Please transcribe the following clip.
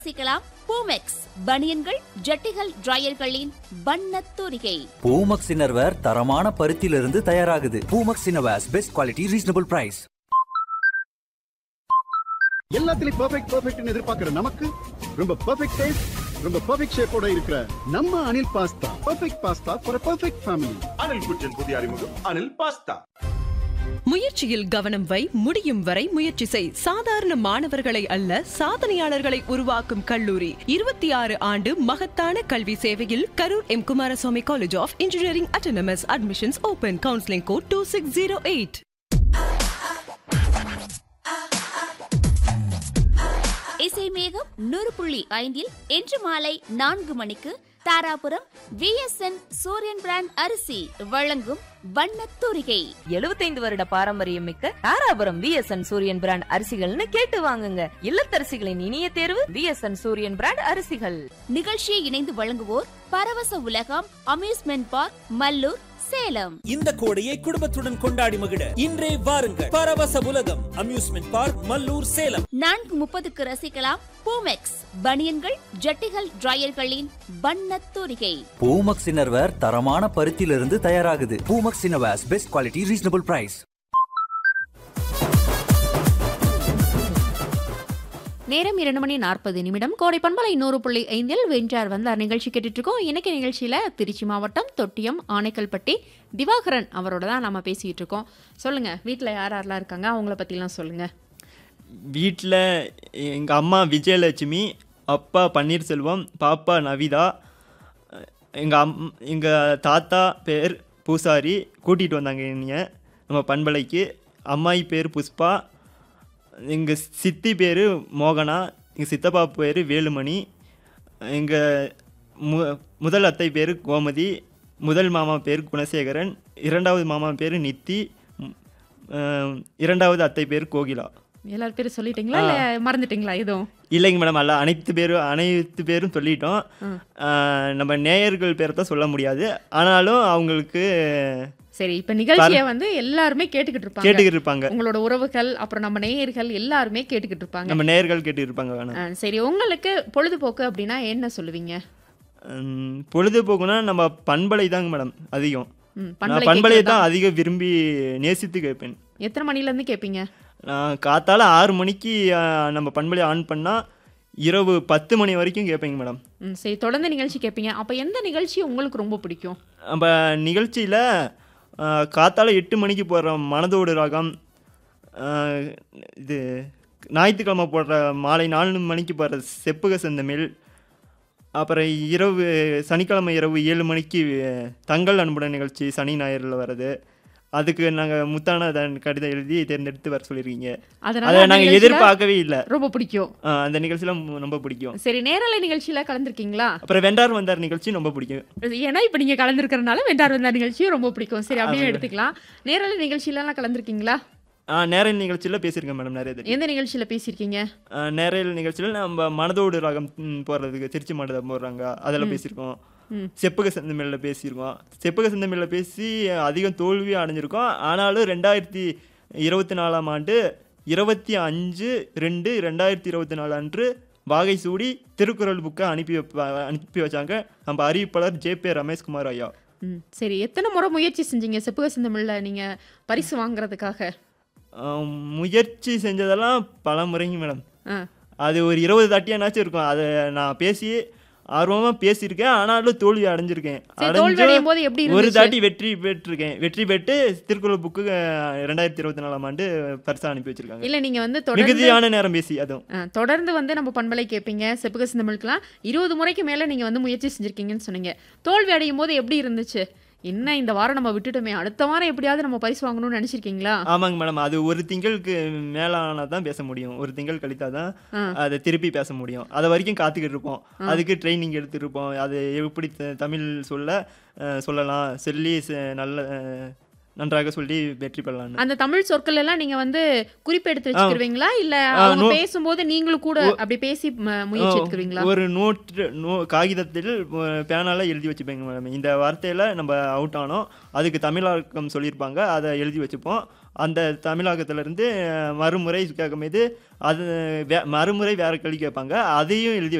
சிக்கலாம் பூமெக்ஸ் பனியன்கள் ஜட்டிகள் டிரையர்களின் வண்ணத் தூரிகை பூமக்ஸ் இன்னர்வேர் தரமான பருத்தியிலிருந்து தயாராகுது Poomex innerwears best quality reasonable price எல்லாத்துலயும் பெர்ஃபெக்ட் பெர்ஃபெக்ட்னு எதிர்பார்க்கிற நமக்கு ரொம்ப பெர்ஃபெக்ட் டேஸ்ட் ரொம்ப பெர்ஃபெக்ட் ஷேப்போட இருக்கிற நம்ம Anil pasta perfect pasta for perfect family Anil kitchen புதிய அறிமுகம் அனில் பாஸ்தா முயற்சியில் கவனம் வை முடியும் வரை முயற்சி செய் சாதாரண மாணவர்களை அல்ல சாதனையாளர்களை உருவாக்கும் கல்லூரி இருபத்தி ஆறு ஆண்டு மகத்தான கல்வி சேவையில் Karur M Kumaraswamy college of engineering autonomous admissions open counselling code two six zero eight இசை மேகம் நூறு புள்ளி ஐந்தில் இன்று மாலை நான்கு மணிக்கு தாராபுரம் விஎஸ்என் சூரியன் பிராண்ட் அரிசி வழங்கும் வண்ணத் தூரிகை 75 வருட பாரம்பரியம் மிக்க தாராபுரம் விஎஸ்என் சூரியன் பிராண்ட் அரிசிகள்னு கேட்டு வாங்குங்க இல்லத்தரசிகளின் இனிய தேர்வு விஎஸ்என் சூரியன் பிராண்ட் அரிசிகள் நிகழ்ச்சியை இணைந்து வழங்குவோர் பரவச உலகம் அம்யூஸ்மெண்ட் பார்க் மல்லூர் சேலம் இந்த கோடையை குடும்பத்துடன் கொண்டாடி மகிழ இன்றே வாருங்கள் பரவச உலகம் அம்யூஸ்மெண்ட் பார்க் மல்லூர் சேலம் நான்கு முப்பதுக்கு ரசிக்கலாம் பூமெக்ஸ் பனியன்கள் ஜட்டிகள் டிரையர்களின் வண்ணத் தூரிகை பூமக்ஸ் இன்னர்வேர் தரமான பருத்தியிலிருந்து தயாராகுது Poomex innerwears best quality reasonable price நேரம் இரண்டு மணி நாற்பது நிமிடம் கோடை பண்பலை நூறு புள்ளி ஐந்தில் வென்றார் வந்தார் நிகழ்ச்சி கேட்டுட்டு இருக்கோம் இன்னைக்கு நிகழ்ச்சியில் திருச்சி மாவட்டம் தொட்டியம் ஆனைக்கல்பட்டி திவாகரன் அவரோட தான் நம்ம பேசிகிட்டு இருக்கோம் சொல்லுங்கள் வீட்டில் யார் யாரெல்லாம் இருக்காங்க அவங்கள பற்றிலாம் சொல்லுங்கள் வீட்டில் எங்கள் அம்மா விஜயலட்சுமி அப்பா பன்னீர்செல்வம் பாப்பா நவிதா எங்கள் அம் எங்கள் தாத்தா பேர் பூசாரி கூட்டிகிட்டு வந்தாங்க என்னைய நம்ம பண்பலைக்கு அம்மாயி பேர் புஷ்பா எங்கள் சித்தி பேர் மோகனா எங்கள் சித்தப்பா பேர் வேலுமணி எங்கள் மு முதல் அத்தை பேர் கோமதி முதல் மாமா பேர் குணசேகரன் இரண்டாவது மாமா பேர் நித்தி ம், அஹ், இரண்டாவது அத்தை பேர் கோகிலா எல்லார் பேரும் சொல்லிட்டீங்களா இல்லை மறந்துட்டீங்களா எதுவும் இல்லைங்க மேடம் அல்ல அனைத்து பேரும் அனைத்து பேரும் சொல்லிட்டோம் ஆஹ் நம்ம நேயர்கள் பேரை தான் சொல்ல முடியாது ஆனாலும் அவங்களுக்கு சரி இப்போ நிகழ்ச்சியை வந்து எல்லாருமே கேட்டுக்கிட்டு இருப்பாங்க கேட்டுக்கிட்டு இருப்பாங்க உங்களோட உறவுகள் அப்புறம் நம்ம நேயர்கள் எல்லாருமே கேட்டுக்கிட்டு இருப்பாங்க நம்ம நேயர்கள் கேட்டு இருப்பாங்க வேணும் ஆ, சரி உங்களுக்கு பொழுதுபோக்கு அப்படின்னா என்ன சொல்லுவீங்க உம், பொழுதுபோக்குனா நம்ம பண்பலை தாங்க மேடம் அதிகம் ம், நான் பண்பலை பண்பலையை கேட்கறது தான் அதிகம் விரும்பி நேசித்து கேட்பேன் எத்தனை மணிலேருந்து கேட்பீங்க நான் காத்தால ஆறு மணிக்கு ஆஹ், நம்ம பண்பலை ஆன் பண்ணால் இரவு பத்து மணி வரைக்கும் கேட்பேங்க மேடம் ம் சரி தொடர்ந்து நிகழ்ச்சி கேட்பீங்க அப்போ எந்த நிகழ்ச்சி உங்களுக்கு ரொம்ப பிடிக்கும் நம்ம நிகழ்ச்சியில் காத்தால எட்டு மணிக்கு போடுற மனதோடு ராகம் ஆஹ், இது ஞாயிற்றுக்கிழமை போடுற மாலை நாலு மணிக்கு போடுற செப்புக செந்தமிழ் அப்புறம் இரவு சனிக்கிழமை இரவு ஏழு மணிக்கு தங்கள் அன்புடன் நிகழ்ச்சி சனி ஞாயிறில் வர்றது அதுக்கு நாங்கள் முத்தான தன் கடிதம் எழுதி தேர்ந்தெடுத்து வர சொல்லியிருக்கீங்க அதனால அதை அந்த நாங்கள் நிகழ்ச்சியில எதிர்பார்க்கவே இல்லை ரொம்ப பிடிக்கும் அந்த நிகழ்ச்சியில் ரொம்ப பிடிக்கும் சரி நேரலை நிகழ்ச்சியில கலந்துருக்கீங்களா அப்புறம் வெண்டார் வந்தார் நிகழ்ச்சி ரொம்ப பிடிக்கும் ஏன்னா இப்போ நீங்க கலந்துருக்கறனால வெண்டார் வந்தார் நிகழ்ச்சியும் ரொம்ப பிடிக்கும் சரி அப்படியே ஆமா. எடுத்துக்கலாம் நேரலை நிகழ்ச்சியிலலாம் கலந்துருக்கீங்களா ஆ நேரல் நிகழ்ச்சியில் பேசியிருக்கேன் மேடம் நிறைய தடவை. எந்த நிகழ்ச்சியில பேசியிருக்கீங்க ஆஹ் நேரல் நிகழ்ச்சியில் நம்ம மனதோடு ராகம் ம், போடுறதுக்கு திருச்சி மாவட்டம் போடுறாங்க அதில் பேசியிருக்கோம் ம். செப்புக செந்தமிழில் பேசியிருக்கோம் செப்புக செந்தமிழில் பேசி அதிகம் தோல்வி அடைஞ்சிருக்கோம் ஆனாலும் ரெண்டாயிரத்தி இருபத்தி நாலாம் ஆண்டு இருபத்தி அஞ்சு ரெண்டு ரெண்டாயிரத்தி இருபத்தி நாலு அன்று வாகை சூடி திருக்குறள் புக்கை அனுப்பி வைப்ப அனுப்பி வச்சாங்க நம்ம அறிவிப்பாளர் ஜே பே ரமேஷ்குமார் ஐயா ம் சரி எத்தனை முறை முயற்சி செஞ்சீங்க செப்புக சிந்தமிழ்ல நீங்க பரிசு வாங்குறதுக்காக ஆஹ் முயற்சி செஞ்சதெல்லாம் பல முறைங்க மேடம் ஆ அது ஒரு இருபது தாட்டியானாச்சும் இருக்கும் அதை நான் பேசி ஆர்வமாக பேசியிருக்கேன் ஆனாலும் தோல்வி அடைஞ்சிருக்கேன் சரி தோல்வி அடைஞ்சும் அடையும் போது எப்படி ஒரு இருந்துச்சு தாட்டி வெற்றி பெற்றிருக்கேன் வெற்றி பெற்று திருக்குறள் புக்கு ரெண்டாயிரத்தி இருபத்தி நாலாம் ஆண்டு பரிசா அனுப்பி வச்சிருக்காங்க இல்ல நீங்க வந்து தொடர்ந்து மிகுதியான நேரம் பேசி அதுவும் ஆ, தொடர்ந்து வந்து நம்ம பண்பலை கேட்பீங்க செப்புக சிந்தமிழ்க்கெல்லாம் இருபது முறைக்கு மேல நீங்க வந்து முயற்சி செஞ்சிருக்கீங்கன்னு சொன்னீங்க தோல்வி அடையும் போது எப்படி இருந்துச்சு என்ன இந்த வாரம் நம்ம விட்டுட்டோமே அடுத்த வாரம் எப்படியாவது நம்ம பரிசு வாங்கணும்னு நினைச்சிருக்கீங்களா ஆமாங்க மேடம் அது ஒரு திங்களுக்கு மேலானா தான் பேச முடியும் ஒரு திங்கள் கழித்தா தான் ஆ. அதை திருப்பி பேச முடியும் அது வரைக்கும் காத்துக்கிட்டு இருப்போம் அதுக்கு ட்ரைனிங் எடுத்துருப்போம் அது எப்படி த- தமிழ் சொல்ல அஹ், சொல்லலாம் சொல்லி ச- நல்ல அஹ், நன்றாக சொல்லி வெற்றி பெறலாம்னு அந்த தமிழ் சொற்கள் எல்லாம் நீங்க வந்து குறிப்பெடுத்து வச்சுக்கிருவீங்களா இல்ல ஆ, அவங்க நோ- பேசும்போது நீங்களும் கூட ஓ- அப்படி பேசி ம- முயற்சி எடுத்துக்கிறீங்களா ஒரு நோட்டு நோ காகிதத்தில் அஹ், பேனால எழுதி வச்சுப்பேங்க மேடம் இந்த வார்த்தையில் நம்ம அவுட் ஆனோம் அதுக்கு தமிழாக்கம் சொல்லியிருப்பாங்க அதை எழுதி வச்சுப்போம் அந்த தமிழகத்திலேருந்து மறுமுறை கேட்கும்போது அது வே மறுமுறை வேறு கேள்வி கேட்பாங்க அதையும் எழுதி